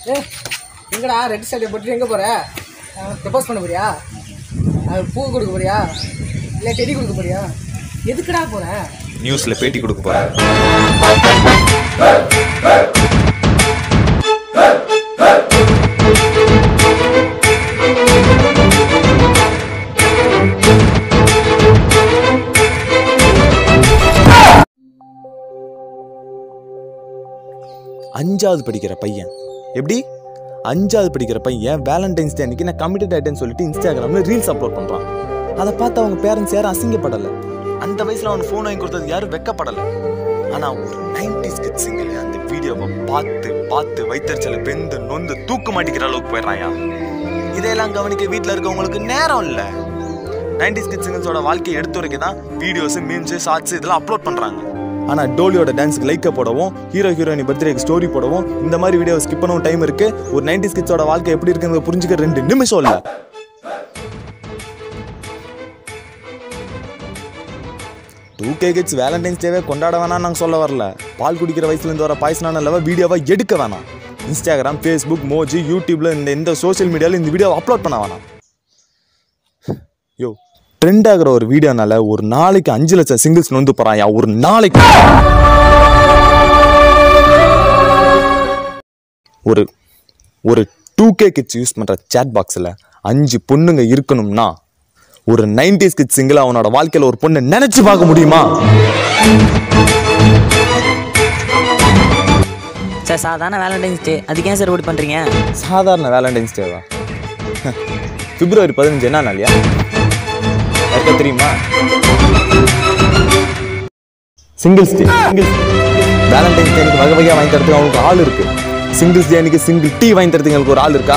ஏ எங்கடா ரெட் சட்டை போட்டு எங்கே போகிற ப்ரப்போஸ் பண்ண போறியா அது பூ கொடுக்க போறியா இல்லை செடி கொடுக்க போறியா எதுக்குடா போற நியூஸ்ல பேட்டி கொடுக்க போறேன் அஞ்சாவது படிக்கிற பையன் எப்படி அஞ்சாவது படிக்கிற பையன் வேலண்டைன்ஸ் டே அன்னைக்கு நான் கமிட்டட் ஆயிட்டேன்னு சொல்லிட்டு இன்ஸ்டாகிராம்ல ரீல்ஸ் அப்லோட் பண்றான் அதை பார்த்து அவங்க பேரண்ட்ஸ் யாரும் அசிங்கப்படலை அந்த வயசுல அவன் ஃபோன் வாங்கி கொடுத்தது யாரும் வெக்கப்படலை ஆனா ஒரு நைன்டிஸ் கிட் சிங்கிள் அந்த வீடியோவை பார்த்து பார்த்து வைத்தறிச்சல பெந்து நொந்து தூக்க மாட்டிக்கிற அளவுக்கு போயிடுறாயா இதையெல்லாம் கவனிக்க வீட்டில் இருக்கவங்களுக்கு நேரம் இல்லை நைன்டிஸ் கிட் சிங்கிள்ஸோட வாழ்க்கையை எடுத்து வரைக்க தான் வீடியோஸ் மீம்ஸ் ஷார்ட்ஸ் இதெல்லாம் அப்லோட் பண்றாங்க ஆனா டோலியோட டான்ஸ்க்கு லைக்க போடவும் ஹீரோ ஹீரோயினி பர்த்டேக்கு ஸ்டோரி போடவும் இந்த மாதிரி வீடியோ ஸ்கிப் பண்ணவும் டைம் இருக்கு ஒரு நைன்டிஸ் கிட்ஸோட வாழ்க்கை எப்படி இருக்குன்னு புரிஞ்சுக்க ரெண்டு நிமிஷம் இல்லை டூ கே கிட்ஸ் வேலண்டைன்ஸ் டேவே கொண்டாட வேணாம் நாங்கள் சொல்ல வரல பால் குடிக்கிற வயசுலேருந்து வர பாய்சனான லெவல் வீடியோவை எடுக்க வேணாம் இன்ஸ்டாகிராம் ஃபேஸ்புக் மோஜி யூடியூப்ல இந்த இந்த சோஷியல் மீடியாவில் இந்த வீடியோவை அப்லோட் பண்ண வேணாம் யோ ட்ரெண்ட் ஆகிற ஒரு வீடியோனால ஒரு நாளைக்கு அஞ்சு லட்சம் சிங்கிள்ஸ் நொந்து போறாயா ஒரு நாளைக்கு ஒரு ஒரு டூ கே கிட்ஸ் யூஸ் பண்ற சேட் பாக்ஸில் அஞ்சு பொண்ணுங்க இருக்கணும்னா ஒரு நைன்டிஸ் கிட்ஸ் சிங்கிள் அவனோட வாழ்க்கையில ஒரு பொண்ணு நினைச்சு பார்க்க முடியுமா சார் சாதாரண வேலண்டைன்ஸ் டே அதுக்கு ஏன் சார் ஓடி பண்ணுறீங்க சாதாரண வேலண்டைன்ஸ் டேவா பிப்ரவரி பதினஞ்சு என்ன நாளியா யாருக்கா தெரியுமா singles day singles Valentine's day வகை வகையாக வாங்கி தரதுக்கு அவங்களுக்கு ஆள் இருக்கு சிங்கிள்ஸ் டே அன்னைக்கு சிங்கிள் டீ வாங்கி தரதுக்கு எங்களுக்கு ஒரு ஆள் இருக்கா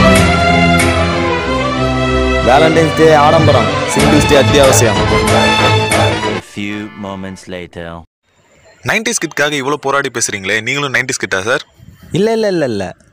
வேலண்டைன்ஸ் டே ஆடம்பரம் சிங்கிள்ஸ் டே அத்தியாவசியம் A few moments later. Nineties கிட்காக இவ்வளோ போராடி பேசுறீங்களே நீங்களும் நைன்டிஸ் கிட்டா சார் இல்லை இல்லை இல்லை இல்லை